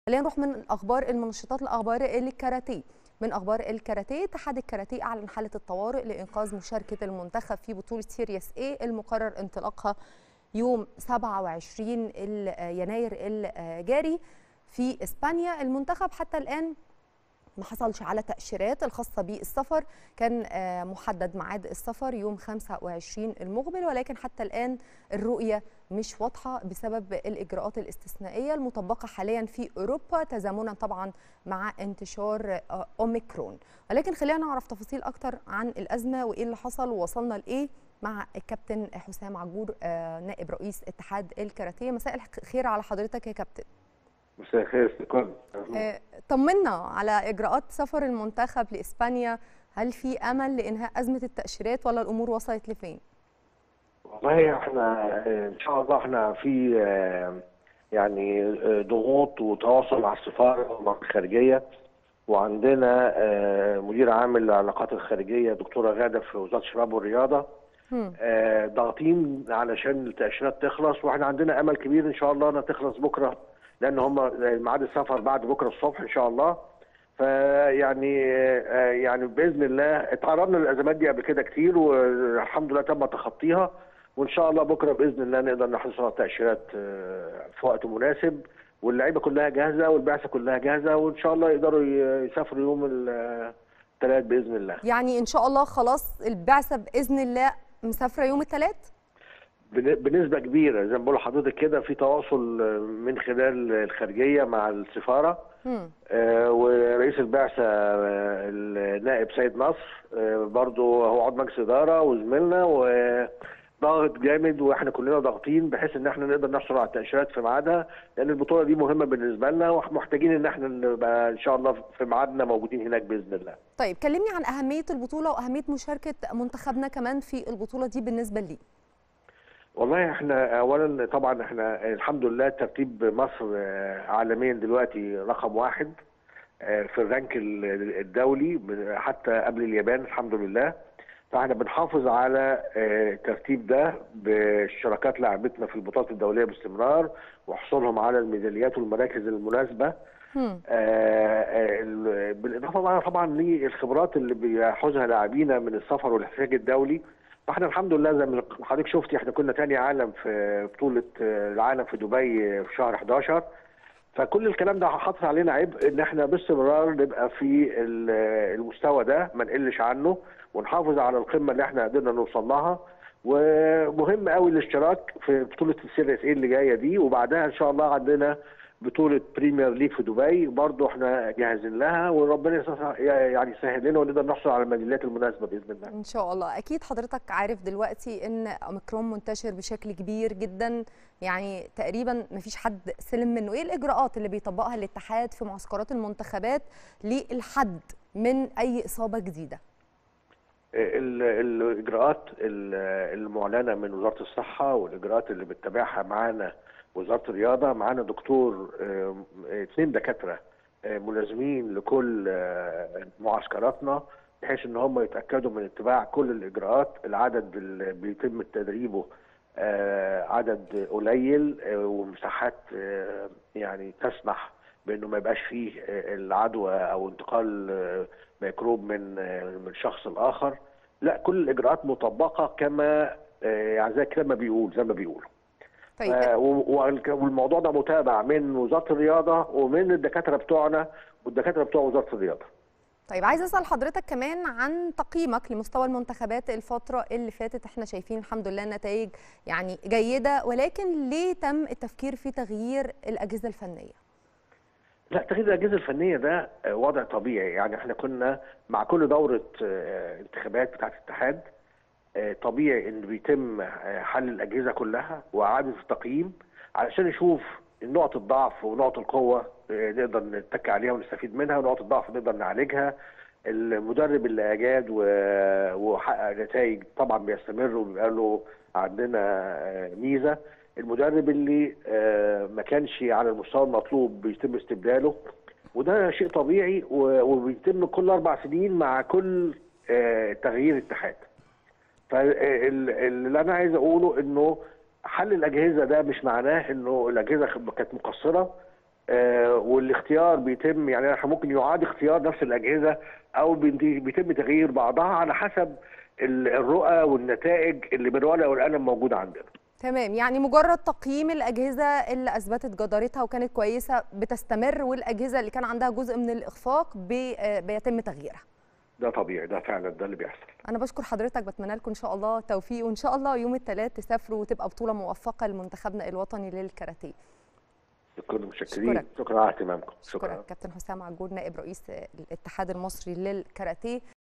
خلينا نروح من الاخبار المنشطات لاخبار الكاراتيه من اخبار الكاراتيه اتحاد الكاراتيه اعلن حاله الطوارئ لانقاذ مشاركه المنتخب في بطوله سيريس اي المقرر انطلاقها يوم 27 يناير الجاري في اسبانيا المنتخب حتى الان ما حصلش على تأشيرات الخاصة بالسفر كان محدد ميعاد السفر يوم 25 المقبل ولكن حتى الآن الرؤية مش واضحة بسبب الإجراءات الاستثنائية المطبقة حاليا في أوروبا تزامنا طبعا مع انتشار أوميكرون ولكن خلينا نعرف تفاصيل أكتر عن الأزمة وإيه اللي حصل ووصلنا لإيه مع الكابتن حسام عجور نائب رئيس اتحاد الكاراتيه مساء الخير على حضرتك يا كابتن مساء الخير استقامة طمنا على اجراءات سفر المنتخب لاسبانيا هل في امل لانهاء ازمه التاشيرات ولا الامور وصلت لفين والله احنا ان شاء الله احنا في يعني ضغوط وتواصل مع السفاره ومع الخارجيه وعندنا مدير عام العلاقات الخارجيه دكتوره غاده في وزاره الشباب والرياضه ضاغطين علشان التاشيرات تخلص واحنا عندنا امل كبير ان شاء الله انها تخلص بكره لان هم ميعاد السفر بعد بكره الصبح ان شاء الله فيعني يعني باذن الله اتعرضنا للازمات دي قبل كده كتير والحمد لله تم تخطيها وان شاء الله بكره باذن الله نقدر نحصل على التاشيرات في وقت مناسب واللعيبه كلها جاهزه والبعثه كلها جاهزه وان شاء الله يقدروا يسافروا يوم الثلاث باذن الله. يعني ان شاء الله خلاص البعثه باذن الله مسافره يوم الثلاث؟ بنسبه كبيره زي ما بقول لحضرتك كده في تواصل من خلال الخارجيه مع السفاره آه ورئيس البعثه آه النائب سيد نصر آه برضو هو عضو مجلس اداره وزميلنا وضاغط جامد واحنا كلنا ضاغطين بحيث ان احنا نقدر نحصل على التاشيرات في ميعادها لان البطوله دي مهمه بالنسبه لنا ومحتاجين ان احنا نبقى ان شاء الله في ميعادنا موجودين هناك باذن الله. طيب كلمني عن اهميه البطوله واهميه مشاركه منتخبنا كمان في البطوله دي بالنسبه لي. والله احنا اولا طبعا احنا الحمد لله ترتيب مصر عالميا دلوقتي رقم واحد في الرانك الدولي حتى قبل اليابان الحمد لله فاحنا بنحافظ على الترتيب ده باشتراكات لاعبتنا في البطولات الدوليه باستمرار وحصولهم على الميداليات والمراكز المناسبه بالاضافه طبعا للخبرات اللي بيحوزها لاعبينا من السفر والاحتياج الدولي فاحنا الحمد لله زي ما حضرتك شفتي احنا كنا ثاني عالم في بطوله العالم في دبي في شهر 11 فكل الكلام ده حاطط علينا عبء ان احنا باستمرار نبقى في المستوى ده ما نقلش عنه ونحافظ على القمه اللي احنا قدرنا نوصل لها ومهم قوي الاشتراك في بطوله السيريس ايه اللي جايه دي وبعدها ان شاء الله عندنا بطوله بريمير ليج في دبي برضه احنا جاهزين لها وربنا يعني يسهل لنا ونقدر نحصل على الميداليات المناسبه باذن الله. ان شاء الله اكيد حضرتك عارف دلوقتي ان اوميكرون منتشر بشكل كبير جدا يعني تقريبا ما فيش حد سلم منه، ايه الاجراءات اللي بيطبقها الاتحاد في معسكرات المنتخبات للحد من اي اصابه جديده؟ الاجراءات المعلنه من وزاره الصحه والاجراءات اللي بتتابعها معانا وزاره الرياضه معانا دكتور اثنين دكاتره ملازمين لكل معسكراتنا بحيث ان هم يتاكدوا من اتباع كل الاجراءات العدد اللي بيتم تدريبه عدد قليل ومساحات يعني تسمح بانه ما يبقاش فيه العدوى او انتقال ميكروب من من شخص لاخر لا كل الاجراءات مطبقه كما يعني زي كده ما بيقول زي ما بيقولوا طيب. آه والموضوع ده متابع من وزاره الرياضه ومن الدكاتره بتوعنا والدكاتره بتوع وزاره الرياضه. طيب عايز اسال حضرتك كمان عن تقييمك لمستوى المنتخبات الفتره اللي فاتت احنا شايفين الحمد لله نتائج يعني جيده ولكن ليه تم التفكير في تغيير الاجهزه الفنيه؟ لا تغيير الاجهزه الفنيه ده وضع طبيعي يعني احنا كنا مع كل دوره انتخابات بتاعه الاتحاد طبيعي ان بيتم حل الاجهزه كلها واعاده التقييم علشان نشوف نقط الضعف ونقط القوه نقدر نتكي عليها ونستفيد منها ونقط الضعف نقدر نعالجها المدرب اللي اجاد وحقق نتائج طبعا بيستمر وبيبقى له عندنا ميزه المدرب اللي ما كانش على المستوى المطلوب بيتم استبداله وده شيء طبيعي وبيتم كل اربع سنين مع كل تغيير اتحاد فاللي انا عايز اقوله انه حل الاجهزه ده مش معناه انه الاجهزه كانت مقصره آه، والاختيار بيتم يعني احنا ممكن يعاد اختيار نفس الاجهزه او بينتي- بيتم تغيير بعضها على حسب ال- الرؤى والنتائج اللي بالورقه والقلم موجوده عندنا. تمام يعني مجرد تقييم الأجهزة اللي أثبتت جدارتها وكانت كويسة بتستمر والأجهزة اللي كان عندها جزء من الإخفاق بي- آه، بيتم تغييرها ده طبيعي ده فعلا ده اللي بيحصل. أنا بشكر حضرتك بتمنى لكم إن شاء الله توفيق وإن شاء الله يوم الثلاث تسافروا وتبقى بطولة موفقة لمنتخبنا الوطني للكاراتيه كنا متشكرين أشكرك. شكرا على اهتمامكم شكرا كابتن حسام عجول نائب رئيس الاتحاد المصري للكاراتيه